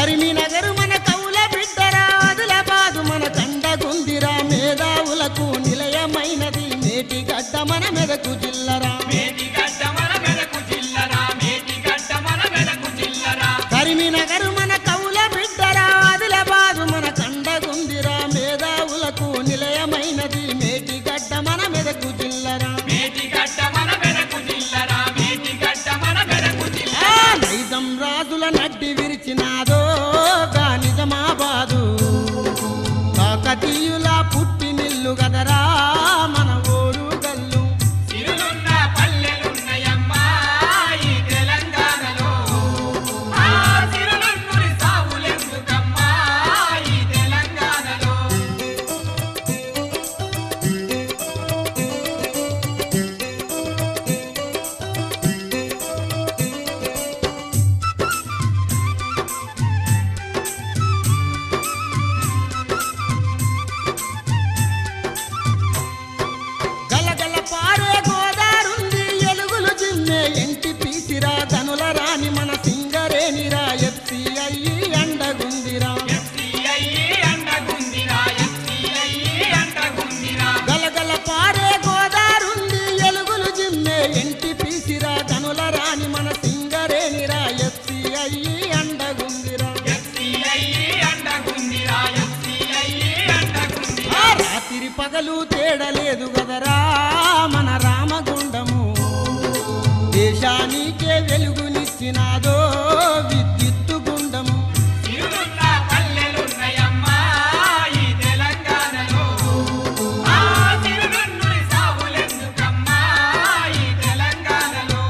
కరిమినగరు మన కౌల బిడ్డరా ఆదిలాబాదు మన కండగుందిరా మేధావులకు నిలయమైనది నేటి గడ్డ మన మెదకు జిల్లరా మేటిగడ్డ మన మెదకు జిల్లరా మేటిగడ్డ మన మెదకు జిల్లరా కరిమినగరు మన కౌల బిడ్డరా ఆదిలాబాదు మన కండగుందిరా మేధావులకు నిలయమైనది మేటి గడ్డ మన మెదకు జిల్లరా మేటిగడ్డ మన మెదకు జిల్లరా మేటిగడ్డ మన మెదకు ఆ జిల్లరా నైజం రాజుల నడ్డి విరిచినాదో గా నిజమాబాదు కాకతీయుల పుట్టి నిల్లు గదరా మన ఊరు గల్లు సిరులున్న పల్లెలున్నయమ్మా ఈ తెలంగాణలో ఆ సిరులున్నూరి సావులెందుకమ్మా ఈ తెలంగాణలో గలగల పారే గోదారుంది ఎలుగులు జిమ్మే ఎంటి పీసిరా గనుల రాని మన సింగరేనిరా ఎఫ్సిఐ అండగుందిరా ఎఫ్సిఐ అండగుందిరా ఎఫ్సిఐ అండగుందిరా గలగల పారే గోదారుంది ఎలుగులు జిమ్మే ఎంటి పీసిరా గనుల రాని మన సింగరేనిరా ఎఫ్సిఐ అండగుందిరా ఎఫ్సిఐ అండగుందిరా ఎఫ్సిఐ అండగుందిరా ఆ రాత్రి పగలు తేడలేదు గదరా మన రామగుండము దేశానికే వెలుగునిచ్చినాదో విద్యుత్తు గుండము సిరులున్న పల్లెలున్నయమ్మా ఈ తెలంగాణలో ఆ సిరులున్నూరి సావులెందుకమ్మా ఈ తెలంగాణలో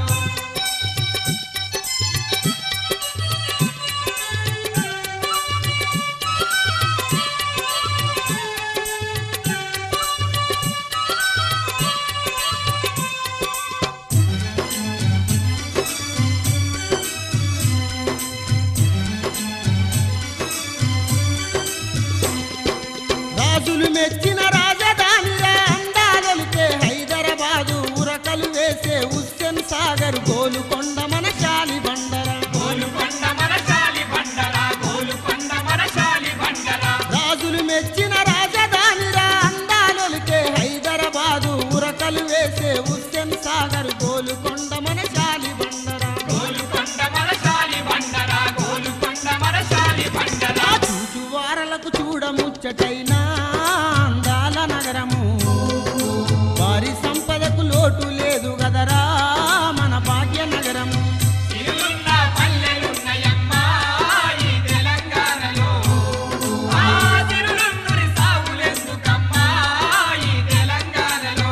రాజులు మెచ్చిన రాజధానిరా అందాలలితే హైదరాబాదు ఉరకలు వేసే హుస్సేన్ సాగర్ గోలుకొండ మన శాలి బండరా గోలుకొండ మన శాలి బండరా గోలుకొండ మన శాలి బండరా రాజులు మెచ్చిన రాజధానిరా అందాలొలికే హైదరాబాదు ఉరకలు వేసే హుస్సేన్ సాగర్ గోలుకొండ మన శాలి బండరా గోలుకొండ మన శాలి బండరా గోలుకొండ మన శాలి బండరా ఆ చూచువారలకు చూడముచ్చటైన అందాల నగరము వారి సంపదకు లోటు లేదు గదరా మన భాగ్య నగరము సిరులున్న పల్లెలున్నయమ్మా ఈ తెలంగాణలో ఆ సిరులున్నూరి సావులెందుకమ్మా ఈ తెలంగాణలో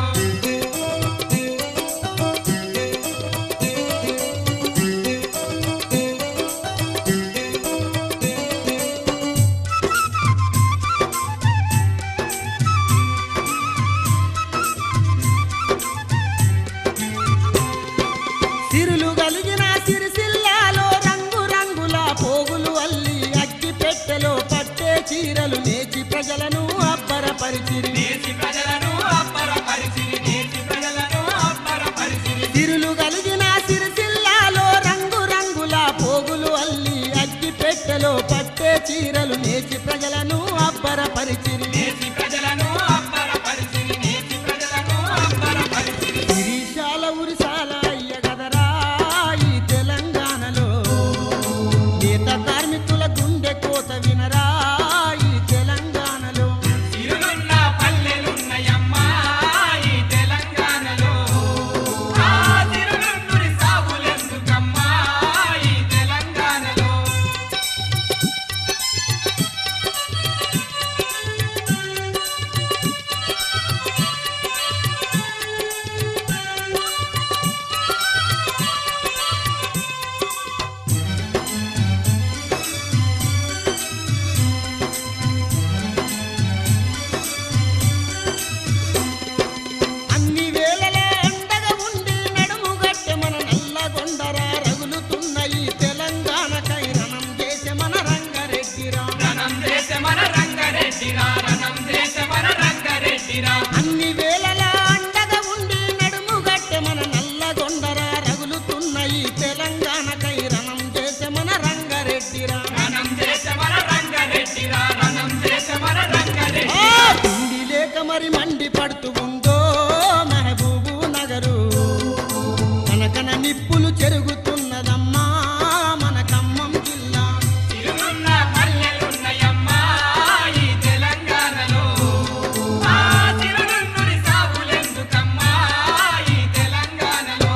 సిరులు కలిగిన సిరిసిల్లాలో రంగు రంగుల పోగులు అల్లి అగ్గి పెట్టెలో పట్టే చీరలు నేచి ప్రజలను అబ్బరపరిచిరి దేశి ప్రజలను అబ్బరపరిచిరి దేశి ప్రజలను అబ్బరపరిచిరి సిరులు కలిగిన సిరిసిల్లాలో రంగు రంగుల పోగులు అల్లి అగ్గి పెట్టెలో పట్టే చీరలు నేచి ప్రజలను అబ్బరపరిచిరి దేశి ప్రజలను అబ్బరపరిచిరి దేశి ప్రజలను అబ్బరపరిచిరి గిరీశాల ఉరిసాల అయ్య గదరా ఈ తెలంగాణలో నేత కార్మికుల గుండె కోత వినరా ఈ తెలంగాణలో సిరులున్న పల్లెలున్నయమ్మా ఈ తెలంగాణలో నిప్పులు చెరుగుతున్నదమ్మా మన ఖమ్మం జిల్లా తిరుగున్న పల్లెలున్నయమ్మా ఈ తెలంగాణలో ఆ తిరుగునుడి సాగులెందుకమ్మా ఈ తెలంగాణలో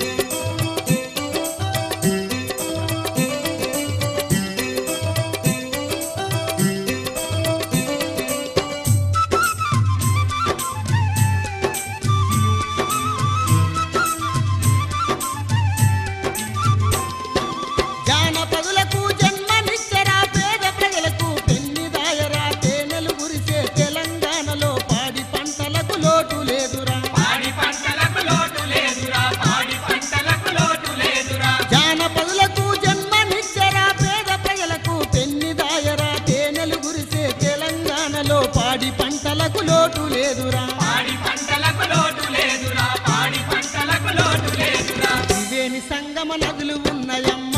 జానపదులకు జన్మనిచ్చరా పేద ప్రజలకు పెన్నిదాయరా తేనెలు గురిసే తెలంగాణలో పాడి పంటలకు లోటు లేదురా పాడి పంటలకు లోటు లేదురా పాడి పంటలకు లోటు లేదురా జానపదులకు జన్మనిచ్చరా పేద ప్రజలకు పెన్నిదాయరా తేనెలు గురిసే తెలంగాణలో పాడి పంటలకు లోటు లేదురా పాడి పంటలకు లోటు లేదురా పాడి పంటలకు లోటు లేదురా ఇవేని సంగమ నదులు ఉన్నాయమ్మ